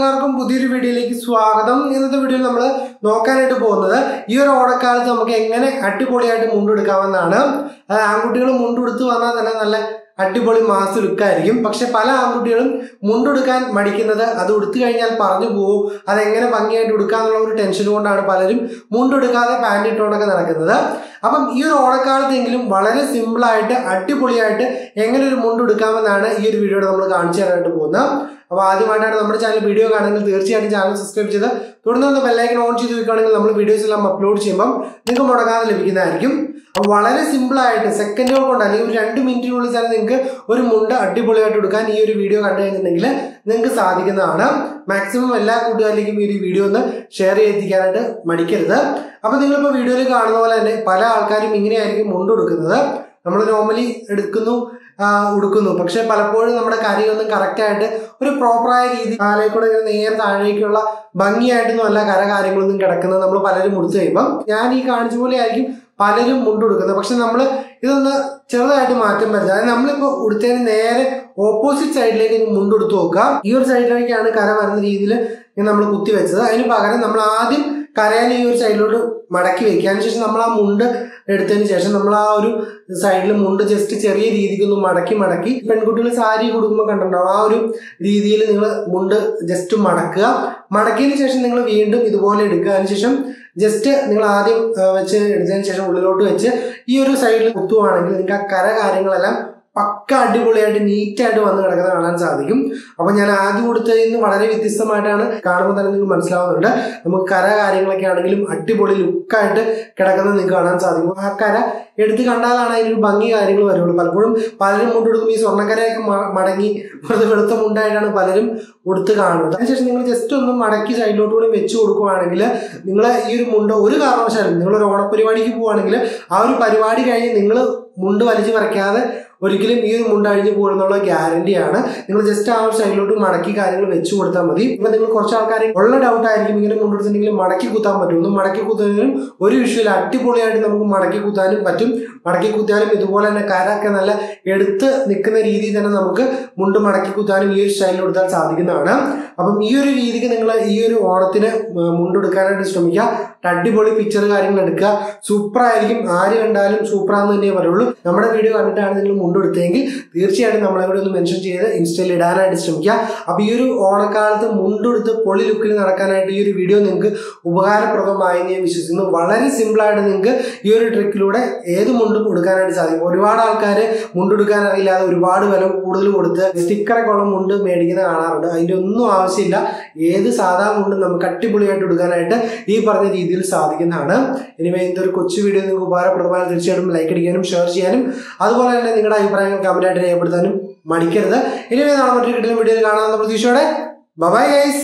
കൂട്ടുകാർക്കും പുതിയൊരു വീഡിയോയിലേക്ക് സ്വാഗതം ഇന്നത്തെ വീഡിയോയിൽ നമ്മൾ നോക്കാനായിട്ട് പോകുന്നത് ഈ ഒരു ഓണക്കാലത്ത് നമുക്ക് എങ്ങനെ അടിപൊളിയായിട്ട് മുണ്ടെടുക്കാമെന്നാണ് അത് ആൺകുട്ടികൾ മുണ്ടെടുത്ത് വന്നാൽ തന്നെ നല്ല അടിപൊളി മാസ് ലുക്കായിരിക്കും പക്ഷെ പല ആൺകുട്ടികളും മുണ്ടെടുക്കാൻ മടിക്കുന്നത് അത് ഉടുത്തു കഴിഞ്ഞാൽ പറഞ്ഞു പോകും അതെങ്ങനെ ഭംഗിയായിട്ട് ഉടുക്കാന്നുള്ള ഒരു ടെൻഷൻ കൊണ്ടാണ് പലരും മുണ്ടെടുക്കാതെ പാൻറ് ഇട്ടുകൊണ്ടൊക്കെ നടക്കുന്നത് അപ്പം ഈ ഒരു ഓണക്കാലത്തെങ്കിലും വളരെ സിമ്പിളായിട്ട് അടിപൊളിയായിട്ട് എങ്ങനെ ഒരു മുണ്ടെടുക്കാമെന്നാണ് ഈ ഒരു വീഡിയോയിൽ നമ്മൾ കാണിച്ചു തരാനായിട്ട് പോകുന്നത് അപ്പോൾ ആദ്യമായിട്ടാണ് നമ്മുടെ ചാനൽ വീഡിയോ കാണുമെങ്കിൽ തീർച്ചയായിട്ടും ചാനൽ സബ്സ്ക്രൈബ് ചെയ്ത് തുടർന്ന് ബെല്ലൈക്കൻ ഓൺ ചെയ്ത് വെക്കുകയാണെങ്കിൽ നമ്മൾ വീഡിയോസ് എല്ലാം അപ്ലോഡ് ചെയ്യുമ്പം നിങ്ങൾക്ക് മുടങ്ങാതെ ലഭിക്കുന്നതായിരിക്കും അപ്പോൾ വളരെ സിമ്പിളായിട്ട് സെക്കൻഡുകൾ കൊണ്ട് അല്ലെങ്കിൽ ഒരു രണ്ട് മിനിറ്റിനുള്ളിൽ തന്നെ നിങ്ങൾക്ക് ഒരു മുണ്ട് അടിപൊളിയായിട്ട് എടുക്കാൻ ഈ ഒരു വീഡിയോ കണ്ടു കഴിഞ്ഞിട്ടുണ്ടെങ്കിൽ നിങ്ങൾക്ക് സാധിക്കുന്നതാണ് മാക്സിമം എല്ലാ കൂട്ടുകാരിലേക്കും ഈ ഒരു വീഡിയോ ഒന്ന് ഷെയർ ചെയ്തിരിക്കാനായിട്ട് മടിക്കരുത് അപ്പോൾ നിങ്ങളിപ്പോൾ വീഡിയോയിൽ കാണുന്ന പോലെ തന്നെ പല ആൾക്കാരും ഇങ്ങനെയായിരിക്കും മുണ്ട് കൊടുക്കുന്നത് നമ്മൾ നോർമലി എടുക്കുന്നു ആ, ഉടുക്കുന്നു പക്ഷെ പലപ്പോഴും നമ്മുടെ കരയൊന്നും കറക്റ്റായിട്ട് ഒരു പ്രോപ്പറായ രീതി കാലയിൽക്കൂടെ ഇങ്ങനെ നേരെ താഴേക്കുള്ള ഭംഗിയായിട്ടൊന്നും അല്ല കര കാര്യങ്ങളൊന്നും കിടക്കുന്നത് നമ്മൾ പലരും ഉടുത്തു കഴിയുമ്പം ഞാൻ ഈ കാണിച്ച പോലെ ആയിരിക്കും പലരും മുണ്ടുടുക്കുന്നത് പക്ഷെ നമ്മൾ ഇതൊന്ന് ചെറുതായിട്ട് മാറ്റം വരുത്തുക അതായത് നമ്മളിപ്പോൾ ഉടുത്തതിന് നേരെ ഓപ്പോസിറ്റ് സൈഡിലേക്ക് മുണ്ടെടുത്ത് നോക്കുക ഈ ഒരു സൈഡിലേക്കാണ് കര വരുന്ന രീതിയിൽ നമ്മൾ കുത്തി വെച്ചത് അതിന് പകരം നമ്മൾ ആദ്യം കരയാൻ ഈ ഒരു സൈഡിലോട്ട് മടക്കി വെക്കുക അതിനുശേഷം നമ്മൾ ആ മുണ്ട് എടുത്തതിന് ശേഷം നമ്മൾ ആ ഒരു സൈഡിൽ മുണ്ട് ജസ്റ്റ് ചെറിയ രീതിക്ക് ഒന്ന് മടക്കി മടക്കി പെൺകുട്ടികൾ സാരി കൊടുക്കുമ്പോൾ കണ്ടിട്ടുണ്ടാവും ആ ഒരു രീതിയിൽ നിങ്ങൾ മുണ്ട് ജസ്റ്റ് മടക്കുക മടക്കിയതിന് ശേഷം നിങ്ങൾ വീണ്ടും ഇതുപോലെ എടുക്കുക അതിനുശേഷം ജസ്റ്റ് നിങ്ങൾ ആദ്യം ആ, വെച്ച് എടുത്തതിന് ശേഷം ഉള്ളിലോട്ട് വെച്ച് ഈ ഒരു സൈഡിൽ കുത്തുവാണെങ്കിൽ നിങ്ങൾക്ക് ആ കര കാര്യങ്ങളെല്ലാം പക്ക അടിപൊളിയായിട്ട് നീറ്റായിട്ട് വന്ന് കിടക്കുന്നത് കാണാൻ സാധിക്കും അപ്പൊ ഞാൻ ആദ്യം കൊടുത്തതിൽ നിന്ന് വളരെ വ്യത്യസ്തമായിട്ടാണ് കാണുമ്പോൾ തന്നെ നിങ്ങൾക്ക് മനസ്സിലാവുന്നുണ്ട് നമുക്ക് കര കാര്യങ്ങളൊക്കെ ആണെങ്കിലും അടിപൊളി ലുക്കായിട്ട് കിടക്കുന്നത് നിങ്ങൾക്ക് കാണാൻ സാധിക്കും ആ കര എടുത്ത് കണ്ടാലാണ് അതിനൊരു ഭംഗി കാര്യങ്ങൾ വരുള്ളൂ പലപ്പോഴും പലരും മുണ്ടെടുക്കും ഈ സ്വർണ്ണക്കരയൊക്കെ മ- മടങ്ങി വെറുതെ വെളുത്ത മുണ്ടായിട്ടാണ് പലരും ഉടുത്ത് കാണുന്നത് അതിനുശേഷം നിങ്ങൾ ജസ്റ്റ് ഒന്ന് മടക്കി സൈഡിലോട്ട് കൂടി വെച്ച് കൊടുക്കുവാണെങ്കിൽ നിങ്ങൾ ഈ ഒരു മുണ്ട് ഒരു കാരണവശാലും നിങ്ങളൊരു ഓണപരിപാടിക്ക് പോവുകയാണെങ്കിൽ ആ ഒരു പരിപാടി കഴിഞ്ഞ് നിങ്ങൾ മുണ്ട് വലിച്ചു പറിക്കാതെ ഒരിക്കലും ഈ ഒരു മുണ്ട് അഴിഞ്ഞു പോകുന്നുള്ള ഗ്യാരണ്ടിയാണ് നിങ്ങൾ ജസ്റ്റ് ആ ഒരു സൈഡിലോട്ട് മടക്കി കാര്യങ്ങൾ വെച്ച് കൊടുത്താൽ മതി ഇപ്പൊ നിങ്ങൾ കുറച്ച് ആൾക്കാരെ ഉള്ള ഡൗട്ട് ആയിരിക്കും ഇങ്ങനെ മുണ്ടെടുത്തിട്ടുണ്ടെങ്കിൽ മടക്കി കുത്താൻ പറ്റും ഒന്ന് മടക്കി കുത്തുന്നതിനും ഒരു വിഷയമില്ല അടിപൊളിയായിട്ട് നമുക്ക് മടക്കി കുത്താനും പറ്റും മടക്കി കുത്തിയാലും ഇതുപോലെ തന്നെ കരൊക്കെ നല്ല എടുത്ത് നിൽക്കുന്ന രീതിയിൽ തന്നെ നമുക്ക് മുണ്ട് മടക്കി കുത്താനും ഈ ഒരു സ്റ്റൈലിൽ കൊടുത്താൽ സാധിക്കുന്നതാണ് അപ്പം ഈ ഒരു രീതിക്ക് നിങ്ങൾ ഈ ഒരു ഓണത്തിന് മുണ്ടെടുക്കാനായിട്ട് ശ്രമിക്കുക അടിപൊളി പിക്ചർ കാര്യങ്ങൾ എടുക്കുക സൂപ്പർ ആയിരിക്കും ആര് കണ്ടാലും സൂപ്പറാന്ന് തന്നെ പറയുള്ളൂ നമ്മുടെ വീഡിയോ കണ്ടിട്ടാണ് നിങ്ങൾ മുണ്ടെടുത്തതെങ്കിൽ തീർച്ചയായിട്ടും നമ്മളെ കൂടെ ഒന്ന് മെൻഷൻ ചെയ്ത് ഇൻസ്റ്റയിൽ ഇടാനായിട്ട് ശ്രമിക്കുക അപ്പൊ ഈ ഒരു ഓണക്കാലത്ത് മുണ്ടെടുത്ത് പൊളി ലുക്കിൽ നടക്കാനായിട്ട് ഈ ഒരു വീഡിയോ നിങ്ങൾക്ക് ഉപകാരപ്രദമായി എന്ന് ഞാൻ വിശ്വസിക്കുന്നു വളരെ സിമ്പിളായിട്ട് നിങ്ങൾക്ക് ഈ ഒരു ട്രിക്കിലൂടെ ഏത് മുണ്ടും കൊടുക്കാനായിട്ട് സാധിക്കും ഒരുപാട് ആൾക്കാർ മുണ്ടെടുക്കാൻ അറിയില്ലാതെ ഒരുപാട് വില കൂടുതൽ കൊടുത്ത് സ്റ്റിക്കറൊക്കെ ഉള്ള മുണ്ട് മേടിക്കുന്ന കാണാറുണ്ട് അതിന്റെ ഒന്നും ആവശ്യമില്ല ഏത് സാധാ മുണ്ടും നമുക്ക് അടിപൊളിയായിട്ട് എടുക്കാനായിട്ട് ഈ പറഞ്ഞ രീതിയിൽ സാധിക്കുന്നതാണ് ഇനിമേ ഇതൊരു കൊച്ചു വീഡിയോ നിങ്ങൾക്ക് ഉപകാരപ്രദമായ തീർച്ചയായിട്ടും ലൈക്ക് അടിക്കാനും ഷെയർ ചെയ്യാനും അതുപോലെ തന്നെ നിങ്ങളുടെ അഭിപ്രായങ്ങൾ കമന്റായിട്ട് രേഖപ്പെടുത്താനും മടിക്കരുത് ഇനിമേ നാളെ മറ്റൊരു കിട്ടുന്ന വീഡിയോയിൽ കാണാമെന്ന പ്രതീക്ഷയോടെ ബൈ ഗൈസ്